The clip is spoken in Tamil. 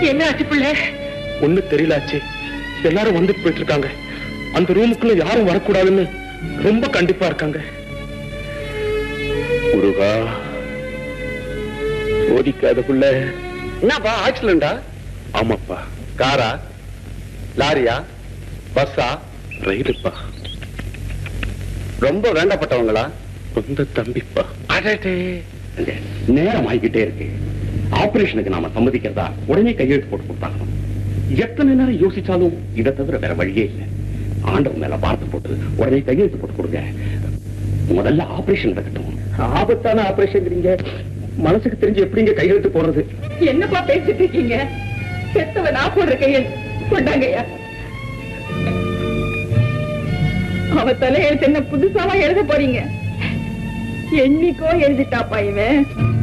என்ன ஆச்சு பிள்ளை ஒண்ணு தெரியலாச்சு எல்லாரும் வந்துட்டு போயிட்டு இருக்காங்க அந்த ரூமுக்குள்ள யாரும் வரக்கூடாதுன்னு ரொம்ப கண்டிப்பா இருக்காங்க முருகா சோதிக்காத புள்ள என்னப்பா ஆக்சிடென்டா ஆமாப்பா காரா லாரியா பஸ்ஸா ரயிலுப்பா ரொம்ப வேண்டப்பட்டவங்களா சொந்த தம்பிப்பா அடடே நேரம் ஆகிக்கிட்டே இருக்கு ஆபரேஷனுக்கு நாம சம்மதிக்கிறதா உடனே கையெழுத்து போட்டு கொடுத்தாங்க எத்தனை நேரம் யோசிச்சாலும் இதை தவிர வேற வழியே இல்லை ஆண்டவன் மேல பார்த்து போட்டு உடனே கையெழுத்து போட்டு கொடுங்க முதல்ல ஆபரேஷன் நடக்கட்டும் ஆபத்தான ஆபரேஷன்ங்கிறீங்க மனசுக்கு தெரிஞ்சு எப்படிங்க கையெழுத்து போடுறது என்னப்பா பேசிட்டு இருக்கீங்க செத்தவ நான் போடுற கையல் கொண்டாங்கய்யா அவ தலையெழுத்து என்ன புதுசாவா எழுத போறீங்க என்னைக்கோ எழுதிட்டாப்பா இவன்